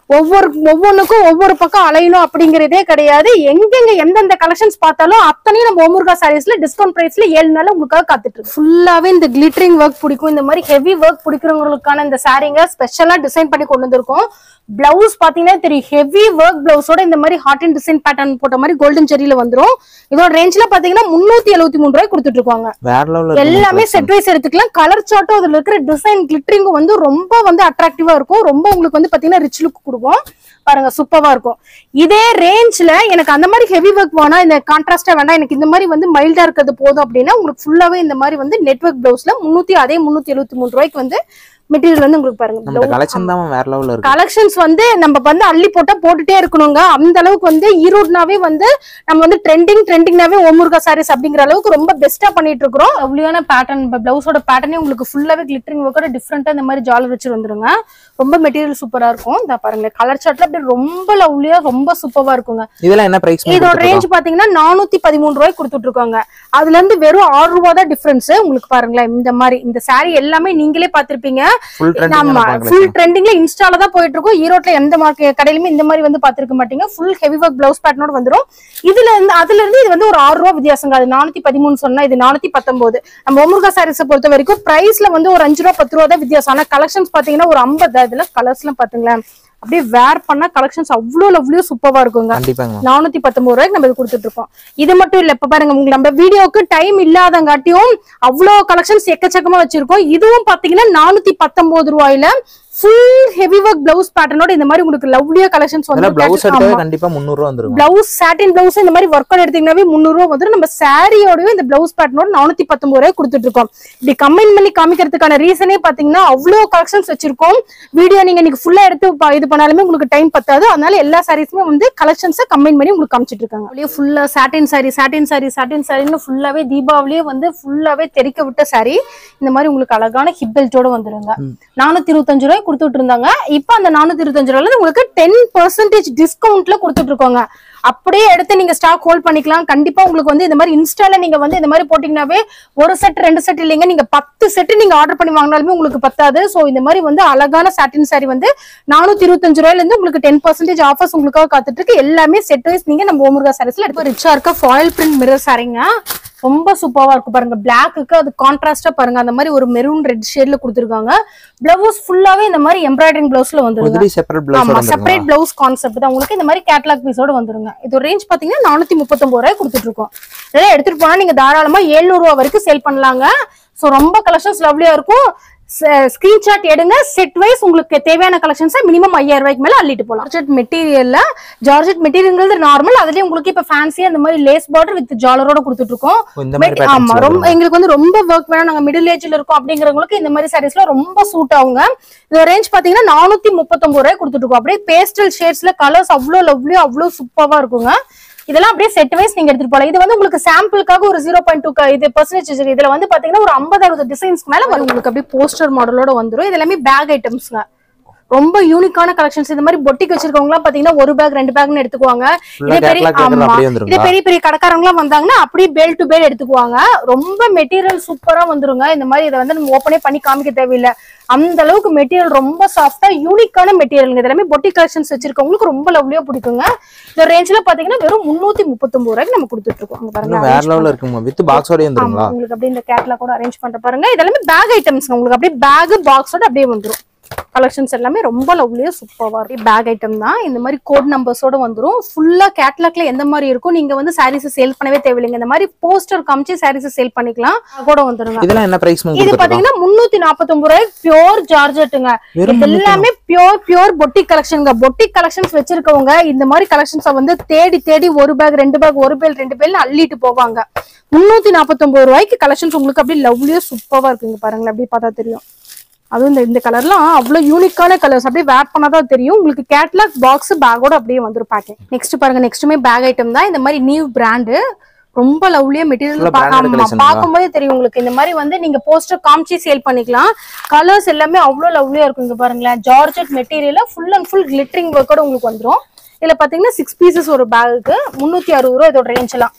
ஒவ்வொரு ஒவ்வொன்றுக்கும் ஒவ்வொரு பக்கம் அலையணும் அப்படிங்கறதே கிடையாது எங்கெங்க எந்தெந்த கலெக்ஷன்ஸ் பார்த்தாலும் அத்தனையும் நம்ம ஓமுருகா சாரீஸ்ல டிஸ்கவுண்ட் பிரைஸ்ல ஏழு நாள் உங்களுக்காக காத்துட்டு இருக்கு ஃபுல்லாவே இந்த கிளிட்டரிங் ஒர்க் பிடிக்கும் இந்த மாதிரி ஹெவி ஒர்க் பிடிக்கிறவங்களுக்கான இந்த சாரீங்க ஸ்பெஷலா டிசைன் பண்ணி கொண்டு வந்திருக்கோம் பிளவுஸ் பாத்தீங்கன்னா தெரியும் ஹெவி ஒர்க் பிளவுஸோட இந்த மாதிரி ஹாட் அண்ட் டிசைன் பேட்டர்ன் போட்ட மாதிரி கோல்டன் ஜெரியில வந்துரும் இதோட ரேஞ்ச்ல பாத்தீங்கன்னா முன்னூத்தி எழுபத்தி மூணு ரூபாய் கொடுத்துட்டு இருக்காங்க வேற லெவல்ல எல்லாமே செட் வைஸ் எடுத்துக்கலாம் கலர் சார்ட்டும் அதுல இருக்கிற டிசைன் கிளிட்டரிங்கும் வந்து ரொம்ப வந்து அட்ராக்டிவா இருக்கும் ரொம்ப உங்களுக்கு வந்து பாத்தீங்கன்னா ரிச் லுக் கொடுக்கும் பாருங்க சூப்பரா இருக்கும் இதே ரேஞ்ச்ல எனக்கு அந்த மாதிரி ஹெவி ஒர்க் வேணாம் இந்த கான்ட்ராஸ்டா வேண்டாம் எனக்கு இந்த மாதிரி வந்து மைல்டா இருக்கிறது போதும் அப்படின்னா உங்களுக்கு ஃபுல்லாவே இந்த மாதிரி வந்து நெட்வொர்க் பிளவுஸ்ல முன்னூத்தி அதே முன்னூத்தி எழுபத்தி மூணு ரூபாய்க்கு வந்து மெட்டீரியல் வந்து உங்களுக்கு பாருங்க நம்ம blouse. கலெக்ஷன் தான் வேற லெவல்ல இருக்கு கலெக்ஷன்ஸ் வந்து நம்ம வந்து அள்ளி போட்டா போட்டுட்டே இருக்கணுங்க அந்த அளவுக்கு வந்து ஈரோடுனாவே வந்து நம்ம வந்து ட்ரெண்டிங் ட்ரெண்டிங்னாவே ஓமுருகா சாரீஸ் அப்படிங்கிற அளவுக்கு ரொம்ப பெஸ்டா பண்ணிட்டு இருக்கிறோம் அவ்வளோயான பேட்டர்ன் பிளவுஸோட பேட்டர்னே உங்களுக்கு ஃபுல்லாவே கிளிட்டரிங் ஒர்க்கோட டிஃப்ரெண்டா இந்த மாதிரி ஜாலர் வச்சு வந்துருங்க ரொம்ப மெட்டீரியல் சூப்பரா இருக்கும் இந்த பாருங்க கலர் சார்ட்ல அப்படியே ரொம்ப லவ்லியா ரொம்ப சூப்பரா இருக்குங்க இதெல்லாம் என்ன பிரைஸ் இதோட ரேஞ்ச் பாத்தீங்கன்னா நானூத்தி பதிமூணு ரூபாய் கொடுத்துட்டு இருக்காங்க அதுல இருந்து வெறும் ஆறு ரூபாய் தான் டிஃபரன்ஸ் உங்களுக்கு பாருங்களேன் இந்த மாதிரி இந்த saree எல்லாமே நீங்களே பாத்திருப்பீங்க ஃபுல் ஆமா ட்ரெண்டிங் ஃபுல் ட்ரெண்டிங்ல இன்ஸ்டால தான் போயிட்டு இருக்கும் ஈரோட்ல எந்த மார்க்கெட் கடையிலுமே இந்த மாதிரி வந்து பாத்துருக்க மாட்டீங்க ஃபுல் ஹெவி ஒர்க் பிளவுஸ் பேட்டர்னோட வந்துரும் இதுல இருந்து அதுல இருந்து இது வந்து ஒரு ஆறு ரூபா வித்தியாசங்க அது நானூத்தி பதிமூணு சொன்னா இது நானூத்தி பத்தொன்பது நம்ம ஒமுருகா சாரீஸை பொறுத்த வரைக்கும் பிரைஸ்ல வந்து ஒரு அஞ்சு ரூபா பத்து ரூபா தான் வித்தியாசம் ஆனா கலெக்ஷன்ஸ் பாத்தீங்கன்னா ஒரு ஐம்பது இதுல கலர்ஸ் எல்லாம் பாத்துங்களேன் அப்படியே வேர் பண்ணா கலெக்ஷன்ஸ் அவ்வளவு லவ்லியோ சூப்பரா இருக்குங்க கண்டிப்பாங்க நானூத்தி பத்தொன்பது ரூபாய்க்கு நம்ம இது கொடுத்துட்டு இருக்கோம் இது மட்டும் இல்ல இப்ப பாருங்க உங்களுக்கு நம்ம வீடியோக்கு டைம் இல்லாதங்காட்டியும் அவ்வளவு கலெக்ஷன்ஸ் எக்கச்சக்கமா வச்சிருக்கோம் இதுவும் பாத்தீங்கன்னா நானூத்தி பத்தொன்பது ரூபாயில ஃபுல் ஹெவி ஒர்க் பிளவுஸ் பேட்டர்னோட இந்த மாதிரி உங்களுக்கு லவ்லியா கலெக்ஷன்ஸ் இதெல்லாம் வந்து பிளவுஸ் எடுத்தாவே கண்டிப்பா 300 ரூபா வந்துரும் பிளவுஸ் சாட்டின் பிளவுஸ் இந்த மாதிரி ஒர்க் எடுத்தீங்கன்னாவே முந்நூறு ரூபா வந்துடும் நம்ம சாரியோடவே இந்த பிளவுஸ் பேட்டர்னோட நானூத்தி பத்தொன்பது ரூபாய் கொடுத்துட்டு இருக்கோம் இப்படி கம்பைன் பண்ணி காமிக்கிறதுக்கான ரீசனே பாத்தீங்கன்னா அவ்வளவு கலெக்ஷன்ஸ் வச்சிருக்கோம் வீடியோ நீங்க இன்னைக்கு ஃபுல்லா எடுத்து ப- இது பண்ணாலுமே உங்களுக்கு டைம் பத்தாது அதனால எல்லா சாரீஸுமே வந்து கலெக்ஷன்ஸை கம்பைன் பண்ணி உங்களுக்கு காமிச்சிட்டு இருக்காங்க அப்படியே ஃபுல்லா சாட்டின் சாரி சாட்டின் சாரி சாட்டின் சாரின்னு ஃபுல்லாவே தீபாவளியே வந்து ஃபுல்லாவே தெறிக்க விட்ட சாரி இந்த மாதிரி உங்களுக்கு அழகான ஹிப் பெல்ட்டோட வந்துருங்க நானூத்தி இருபத்தஞ்சு ரூபாய் கொடுத்துட்டு இருந்தாங்க இப்போ அந்த நானூத்தி இருபத்தஞ்சு ரூபாய்ல உங்களுக்கு டென் பர்சன்டேஜ் டிஸ்கவுண்ட்ல கொடுத்துட்டு இருக்கோங்க அப்படியே எடுத்து நீங்க ஸ்டாக் ஹோல்ட் பண்ணிக்கலாம் கண்டிப்பா உங்களுக்கு வந்து இந்த மாதிரி இன்ஸ்டால நீங்க வந்து இந்த மாதிரி போட்டீங்கன்னாவே ஒரு செட் ரெண்டு செட் இல்லைங்க நீங்க பத்து செட் நீங்க ஆர்டர் பண்ணி வாங்கினாலுமே உங்களுக்கு பத்தாது சோ இந்த மாதிரி வந்து அழகான சாட்டின் சாரி வந்து நானூத்தி இருபத்தஞ்சு ரூபாயில இருந்து உங்களுக்கு டென் பர்சன்டேஜ் ஆஃபர்ஸ் உங்களுக்காக காத்துட்டு இருக்கு எல்லாமே செட் வைஸ் நீங்க நம்ம ஓமுருகா சாரீஸ்ல எடுத்து ரிச்சா இருக்க ஃபாயில் பிரிண்ட் மிரர் சாரிங்க ரொம்ப சூப்பரா இருக்கும் பாருங்க பிளாக்குக்கு அது கான்ட்ராஸ்டா பாருங்க அந்த மாதிரி ஒரு மெரூன் ரெட் ஷேட்ல கொடுத்துருக்காங்க பிளவுஸ் ஃபுல்லாவே இந்த மாதிரி எம்ப்ராய்டரிங் பிளவுஸ்ல வந்துருங்க உதிரி செப்பரேட் பிளவுஸ் ஆமா வந்துரும் செப்பரேட் பிளவுஸ் கான்செப்ட் தான் உங்களுக்கு இந்த மாதிரி கேட்லாக் பீஸோட வந்துருங்க இது ரேஞ்ச் பாத்தீங்கன்னா நானூத்தி முப்பத்தொன்பது ரூபாய் கொடுத்துட்டு இருக்கோம் இதெல்லாம் எடுத்துட்டு போனா நீங்க தாராளமா 700 ரூபாய் வரைக்கும் சேல் பண்ணலாங்க சோ ரொம்ப கலெக்ஷன்ஸ் லவ்லியா இருக்கும் ஸ்கிரீன்ஷாட் எடுங்க செட் வைஸ் உங்களுக்கு தேவையான கலெக்ஷன்ஸ் மினிமம் ஐயாயிரம் ரூபாய்க்கு மேல அள்ளிட்டு போலாம் ஜார்ஜெட் மெட்டீரியல்ல ஜார்ஜெட் மெட்டீரியல்ங்கிறது நார்மல் அதுலயே உங்களுக்கு இப்ப ஃபேன்சியா இந்த மாதிரி லேஸ் பார்டர் வித் ஜாலரோட கொடுத்துட்டு இருக்கோம் ஓ, இந்த மாதிரி But- ஆமா பேட்டர்ன்ஸ் ரொம்ப எங்களுக்கு வந்து ரொம்ப ஒர்க் வேணும் நாங்க மிடில் ஏஜ்ல இருக்கோம் அப்படிங்கிறவங்களுக்கு இந்த மாதிரி சாரீஸ்ல ரொம்ப சூட் ஆகுங்க இது ரேஞ்ச் பாத்தீங்கன்னா நானூத்தி முப்பத்தொன்பது ரூபாய் கொடுத்துட்டு இருக்கோம் அப்படியே பேஸ்டல் ஷேட்ஸ்ல கலர்ஸ் அவ்வளவு லவ்லியோ அவ்வளவு சூப்பரா இருக்குங்க இதெல்லாம் அப்படியே செட் வைஸ் நீங்க எடுத்துட்டு போலாம் இது வந்து உங்களுக்கு சாம்பிளுக்காக ஒரு ஜீரோ பாயிண்ட் டூ இது பர்சன்டேஜ் இதுல வந்து பாத்தீங்கன்னா ஒரு ஐம்பது அறுபது டிசைன்ஸ்க்கு மேல வரும் உங்களுக்கு அப்படியே போஸ்டர் மாடலோட வந்துரும் இது எல்லாமே பேக் ஐட்டம்ஸ்ங்க ரொம்ப யூனிக்கான கலெக்ஷன்ஸ் இந்த மாதிரி பொட்டிக்கு வச்சிருக்கவங்க எல்லாம் பாத்தீங்கன்னா ஒரு பேக் ரெண்டு பேக்னு எடுத்துக்குவாங்க ஃபுல்லா இதே பெரிய கேட்லாக் கேட்கல ஆமா அப்படியே இதே வந்துருங்களா பெரிய பெரிய கடைக்காரங்க எல்லாம் வந்தாங்கன்னா அப்படியே பேல் டு பேல் எடுத்துக்குவாங்க ரொம்ப மெட்டீரியல் சூப்பரா வந்துருங்க இந்த மாதிரி இதை வந்து நம்ம ஓப்பனே பண்ணி காமிக்க தேவையில்லை அந்த அளவுக்கு மெட்டீரியல் ரொம்ப சாஃப்டா யூனிக்கான மெட்டீரியல் இது எல்லாமே பொட்டி கலெக்ஷன்ஸ் வச்சிருக்கவங்களுக்கு ரொம்ப லவ்லியா பிடிக்குங்க இந்த ரேஞ்ச்ல பாத்தீங்கன்னா வெறும் முன்னூத்தி முப்பத்தொன்பது ரூபாய்க்கு நம்ம கொடுத்துட்டு இருக்கோம் அங்க பாருங்க இன்னும் வேற லெவல்ல இருக்குங்க வித் பாக்ஸோட ஆமா வந்துருங்களா உங்களுக்கு அப்படியே இந்த கேட்லாக் கூட அரேஞ்ச் பண்ற பாருங்க இதெல்லாமே பேக் ஐட்டம்ஸ் உங்களுக்கு அப்படியே பேக் பாக்ஸோட அப்படியே வந்துரும் கலெக்ஷன்ஸ் எல்லாமே ரொம்ப லவ்லியா சூப்பரா இருக்கு பேக் ஐட்டம் தான் இந்த மாதிரி கோட் நம்பர்ஸோட வந்துரும் ஃபுல்லா கேட்லாக்ல எந்த மாதிரி இருக்கும் நீங்க வந்து சாரீஸ் சேல் பண்ணவே தேவையில்லைங்க இந்த மாதிரி போஸ்டர் காமிச்சு சாரீஸ் சேல் பண்ணிக்கலாம் கூட வந்துருங்க இதெல்லாம் என்ன பிரைஸ் இது கொடுத்துருக்கோம் பாத்தீங்கன்னா முன்னூத்தி நாற்பத்தொன்பது ரூபாய் பியோர் ஜார்ஜெட்டுங்க வெறும் இது எல்லாமே பியோர் பியோர் பொட்டிக் கலெக்ஷனுங்க பொட்டிக் கலெக்ஷன்ஸ் வச்சிருக்கவங்க இந்த மாதிரி கலெக்ஷன்ஸை வந்து தேடி தேடி ஒரு பேக் ரெண்டு பேக் ஒரு பேல் ரெண்டு பேல் அள்ளிட்டு போவாங்க முன்னூத்தி நாற்பத்தொன்பது ரூபாய்க்கு கலெக்ஷன்ஸ் உங்களுக்கு அப்படியே லவ்லியோ சூப்பரா இருக்குங்க பாருங்களேன் அப்படியே பார்த்தா தெரியும் அதுவும் இந்த இந்த கலர்லாம் அவ்வளவு யூனிக்கான கலர்ஸ் அப்படியே வேர் பண்ணாதான் தெரியும் உங்களுக்கு கேட்லாக் பாக்ஸ் பேக்கோட அப்படியே வந்துரும் பேக்கிங் நெக்ஸ்ட் பாருங்க நெக்ஸ்ட்டுமே பேக் ஐட்டம் தான் இந்த மாதிரி நியூ பிராண்டு ரொம்ப லவ்லியா Full ஆ மெட்டீரியல் branded collection தான். பார்க்கும்போதே தெரியும் உங்களுக்கு இந்த மாதிரி வந்து நீங்க போஸ்டர் காமிச்சு சேல் பண்ணிக்கலாம் கலர்ஸ் எல்லாமே அவ்வளவு லவ்லியா இருக்கும் இங்க பாருங்களேன் ஜார்ஜெட் மெட்டீரியல்ல ஃபுல் அண்ட் ஃபுல் கிளிட்டரிங் ஒர்க்கோட உங்களுக்கு வந்துரும் இதுல பாத்தீங்கன்னா சிக்ஸ் பீசஸ் ஒரு பேகுக்கு முன்னூத்தி அறுபது ரூபா இதோட ரேஞ்ச் எல்லாம்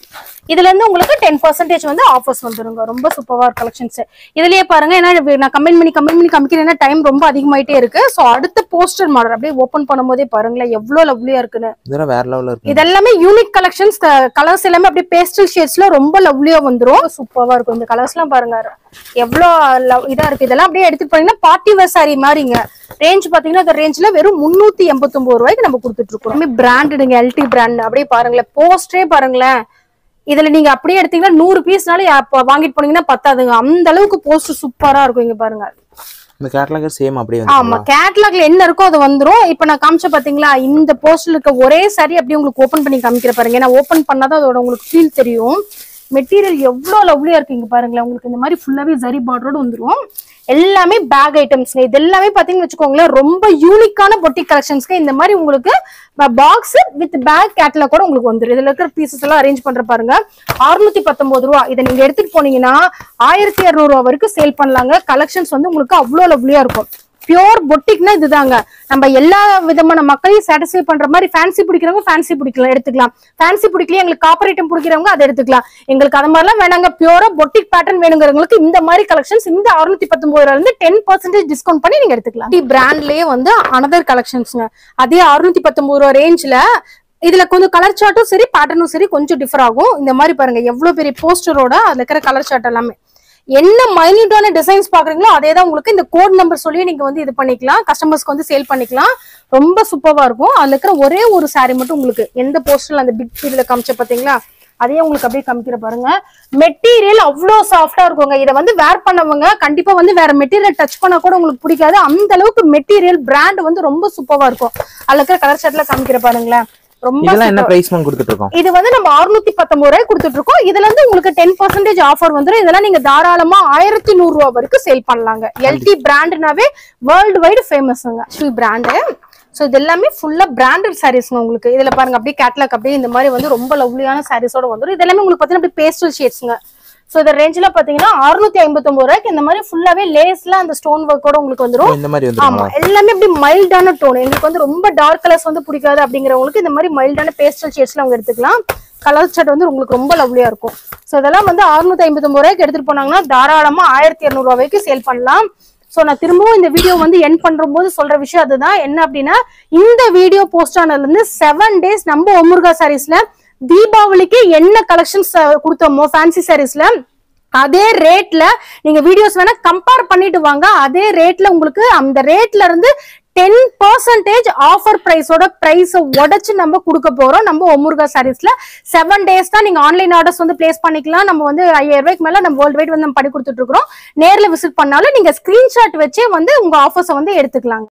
இதுல இருந்து உங்களுக்கு டென் பர்சன்டேஜ் வந்து ஆஃபர்ஸ் வந்துருங்க ரொம்ப சூப்பரா கலெக்ஷன்ஸ் இதுலயே பாருங்க ஏன்னா இது நான் கமெண்ட் பண்ணி கமெண்ட் பண்ணி காமிக்கிறேன் டைம் ரொம்ப அதிகமாயிட்டே இருக்கு சோ அடுத்த போஸ்டர் மாடல் அப்படியே ஓபன் பண்ணும்போதே பாருங்களேன் எவ்வளவு லவ்லியா இருக்குன்னு இதெல்லாம் வேற லெவல்ல இருக்கு இதெல்லாமே யூனிக் கலெக்ஷன்ஸ் கலர்ஸ் எல்லாமே அப்படியே பேஸ்டல் ஷேட்ஸ்ல ரொம்ப லவ்லியா வந்துரும் சூப்பரா இருக்கும் இந்த கலர்ஸ் எல்லாம் பாருங்க எவ்வளவு love- இதா இருக்கு இதெல்லாம் அப்படியே எடுத்துட்டு போனீங்கன்னா பார்ட்டி வேர் சாரி மாதிரிங்க ரேஞ்ச் பாத்தீங்கன்னா அந்த ரேஞ்ச்ல வெறும் முன்னூத்தி எண்பத்தி ஒன்பது ரூபாய்க்கு நம்ம கொடுத்துட்டு இருக்கோம் பிராண்டுங்க எல்டி பிராண்ட் அப்படியே பாருங்களேன் போஸ்டே பாருங்களேன் இதுல நீங்க அப்படியே எடுத்தீங்கன்னா நூறு பீஸ்னால வாங்கிட்டு போனீங்கன்னா பத்தாதுங்க அந்த அளவுக்கு போஸ்ட் சூப்பரா இருக்கும் இங்க பாருங்க இந்த கேட்டலாக சேம் அப்படியே ஆமா வந்து கேட்லாக்ல என்ன இருக்கோ அது வந்துரும் இப்ப நான் காமிச்ச பாத்தீங்களா இந்த போஸ்ட்ல இருக்க ஒரே சாரி அப்படியே உங்களுக்கு ஓபன் பண்ணி காமிக்கிற பாருங்க ஏன்னா ஓபன் பண்ணாதான் அதோட உங்களுக்கு ஃபீல் தெரியும் மெட்டீரியல் எவ்வளவு லவ்லியா இருக்கு இங்க பாருங்களேன் உங்களுக்கு இந்த மாதிரி ஃபுல்லாவே ஜரி பார்டரோட வந்துரும் எல்லாமே பேக் ஐட்டம்ஸ்ங்க இது எல்லாமே பாத்தீங்கன்னு வச்சுக்கோங்களேன் ரொம்ப யூனிக்கான பொட்டிக் கலெக்ஷன்ஸ்க்கு இந்த மாதிரி உங்களுக்கு பாக்ஸ் வித் பேக் கேட்லாக் கூட உங்களுக்கு வந்துரும் இதுல இருக்கிற பீசஸ் எல்லாம் அரேஞ்ச் பண்ற பாருங்க அறுநூத்தி பத்தொன்பது ரூபா இதை நீங்க எடுத்துட்டு போனீங்கன்னா ஆயிரத்தி இருநூறு ரூபா வரைக்கும் சேல் பண்ணலாங்க கலெக்ஷன்ஸ் வந்து உங்களுக்கு அவ்வளவு லவ்லியா இருக்கும் பியோர் பொட்டிக்னா இதுதாங்க நம்ம எல்லா விதமான மக்களையும் சாட்டிஸ்ஃபை பண்ற மாதிரி ஃபேன்சி பிடிக்கிறவங்க ஃபேன்சி பிடிக்கலாம் எடுத்துக்கலாம் ஃபேன்சி பிடிக்கல எங்களுக்கு காப்பர் ஐட்டம் பிடிக்கிறவங்க அதை எடுத்துக்கலாம் எங்களுக்கு அது மாதிரிலாம் வேணாங்க பியூரா பொட்டிக் பேட்டர்ன் வேணுங்கிறவங்களுக்கு இந்த மாதிரி கலெக்ஷன்ஸ் இந்த அறுநூத்தி பத்தொன்பதுல இருந்து டென் பர்சன்டேஜ் டிஸ்கவுண்ட் பண்ணி நீங்க எடுத்துக்கலாம் டி பிராண்ட்லயே வந்து அனதர் கலெக்ஷன்ஸ்ங்க அதே அறுநூத்தி பத்தொன்பது ரூபா ரேஞ்ச்ல இதுல கொஞ்சம் கலர் சார்ட்டும் சரி பேட்டர்னும் சரி கொஞ்சம் டிஃபர் ஆகும் இந்த மாதிரி பாருங்க எவ்வளவு பெரிய போஸ்டரோட அதுல இருக்கிற கலர் சார்ட் எல்லாமே என்ன மைன்யூட்டான டிசைன்ஸ் பாக்குறீங்களோ அதே தான் உங்களுக்கு இந்த கோட் நம்பர் சொல்லி நீங்க வந்து இது பண்ணிக்கலாம் கஸ்டமர்ஸ்க்கு வந்து சேல் பண்ணிக்கலாம் ரொம்ப சூப்பரா இருக்கும் அதுல இருக்கிற ஒரே ஒரு saree மட்டும் உங்களுக்கு எந்த போஸ்டர்ல அந்த பிக் பீரியட்ல காமிச்ச பாத்தீங்களா அதே உங்களுக்கு அப்படியே காமிக்கிற பாருங்க மெட்டீரியல் அவ்வளோ சாஃப்டா இருக்குங்க இதை வந்து வேர் பண்ணவங்க கண்டிப்பா வந்து வேற மெட்டீரியல் டச் பண்ண கூட உங்களுக்கு பிடிக்காது அந்த அளவுக்கு மெட்டீரியல் பிராண்ட் வந்து ரொம்ப சூப்பரா இருக்கும் அதுல இருக்கிற கலர் ஷர்ட்ல காமிக்கிற பாருங்களேன் ரொம்ப இதெல்லாம் என்ன super. பிரைஸ் மேம் கொடுத்துட்டு இருக்கோம் இது வந்து நம்ம 619 பத்தொன்பது ரூபாய் கொடுத்துட்டு இருக்கோம் இதுல இருந்து உங்களுக்கு டென் பர்சன்டேஜ் ஆஃபர் வந்துரும் இதெல்லாம் நீங்க தாராளமா ஆயிரத்தி நூறு ரூபாய் வரைக்கும் சேல் பண்ணலாங்க எல்டி பிராண்ட்னாவே வேர்ல்டு வைடு ஃபேமஸ்ங்க ஸ்ரீ பிராண்டு ஸோ இது எல்லாமே ஃபுல்லா பிராண்டட் சாரீஸ்ங்க உங்களுக்கு இதுல பாருங்க அப்படியே கேட்லாக் அப்படியே இந்த மாதிரி வந்து ரொம்ப லவ்லியான சாரீஸோட வந்துரும் இது எல்லாமே உங்களுக்கு பார்த்தீங்கன்னா அப்படியே பேஸ்டல் ஷேட்ஸ்ங்க ஸோ இந்த ரேஞ்சில் பார்த்தீங்கன்னா அறுநூத்தி ஐம்பத்தொம்பது ரூபாய்க்கு இந்த மாதிரி ஃபுல்லாவே லேஸ்ல அந்த ஸ்டோன் ஒர்க்கோட உங்களுக்கு வந்துரும் இந்த மாதிரி ஆமா வந்துருமா எல்லாமே அப்படி மைல்டான டோன் எங்களுக்கு வந்து ரொம்ப டார்க் கலர்ஸ் வந்து பிடிக்காது அப்படிங்கிறவங்களுக்கு இந்த மாதிரி மைல்டான பேஸ்டல் ஷேட்ஸ்ல அவங்க எடுத்துக்கலாம் கலர் ஷர்ட் வந்து உங்களுக்கு ரொம்ப லவ்லியா இருக்கும் ஸோ இதெல்லாம் வந்து அறுநூத்தி ஐம்பத்தொம்பது ரூபாய்க்கு எடுத்துட்டு போனாங்கன்னா தாராளமா ஆயிரத்தி இரநூறு ரூபாய்க்கு சேல் பண்ணலாம் ஸோ நான் திரும்பவும் இந்த வீடியோ வந்து என் பண்ற போது சொல்ற விஷயம் அதுதான் என்ன அப்படின்னா இந்த வீடியோ போஸ்ட் ஆனதுல இருந்து செவன் டேஸ் நம்ம ஒமுருகா சாரீஸ்ல தீபாவளிக்கு என்ன கலெக்ஷன்ஸ் கொடுத்தோமோ ஃபேன்சி சாரீஸ்ல அதே ரேட்ல நீங்க வீடியோஸ் வேணா கம்பேர் பண்ணிட்டு வாங்க அதே ரேட்ல உங்களுக்கு அந்த ரேட்ல இருந்து டென் பர்சன்டேஜ் ஆஃபர் பிரைஸோட பிரைஸ் உடைச்சு நம்ம கொடுக்க போறோம் நம்ம ஒமுருகா சாரீஸ்ல செவன் டேஸ் தான் நீங்க ஆன்லைன் ஆர்டர்ஸ் வந்து பிளேஸ் பண்ணிக்கலாம் நம்ம வந்து ஐயாயிரம் ரூபாய்க்கு மேல நம்ம வேர்ல்டு வைட் வந்து நம்ம பண்ணி கொடுத்துட்டு இருக்கிறோம் நேர்ல விசிட் பண்ணாலும் நீங்க ஸ்கிரீன்ஷாட் வச்சே வந்து உங்க ஆஃபர்ஸை வந்து எடுத்துக்கலாம்